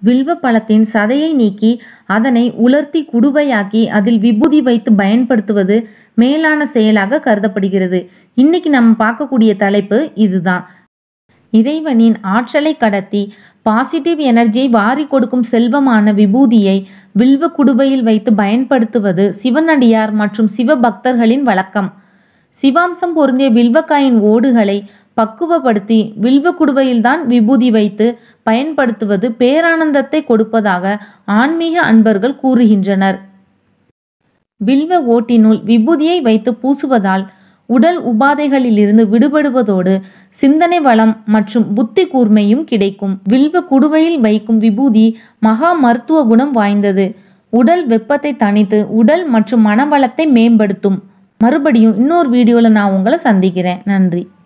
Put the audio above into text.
வில்வ பழத்தின் சதையை நீக்கி அதனை உலர்த்தி குடுவையாக்கி அதில் விபூதி வைத்து பயன்படுத்துவது மேலான செயலாக கருதப்படுகிறது இன்னைக்கு நம்ம பார்க்கக்கூடிய தலைப்பு இதுதான் இறைவனின் ஆற்றலை கடத்தி பாசிட்டிவ் எனர்ஜியை வாரி கொடுக்கும் செல்வமான விபூதியை வில்வ குடுவையில் வைத்து பயன்படுத்துவது சிவனடியார் மற்றும் சிவபக்தர்களின் வழக்கம் சிவாம்சம் பொருந்திய வில்வக்காயின் ஓடுகளை பக்குவப்படுத்தி வில்வ குடுவையில்தான் விபூதி வைத்து பயன்படுத்துவது பேரானந்தத்தை கொடுப்பதாக ஆன்மீக அன்பர்கள் கூறுகின்றனர் வில்வ ஓட்டினுள் விபூதியை வைத்து பூசுவதால் உடல் உபாதைகளிலிருந்து விடுபடுவதோடு சிந்தனை வளம் மற்றும் புத்தி கூர்மையும் கிடைக்கும் வில்வ குடுவையில் வைக்கும் விபூதி மகா மருத்துவ குணம் வாய்ந்தது உடல் வெப்பத்தை தணித்து உடல் மற்றும் மனவளத்தை மேம்படுத்தும் மறுபடியும் இன்னொரு வீடியோவில் நான் உங்களை சந்திக்கிறேன் நன்றி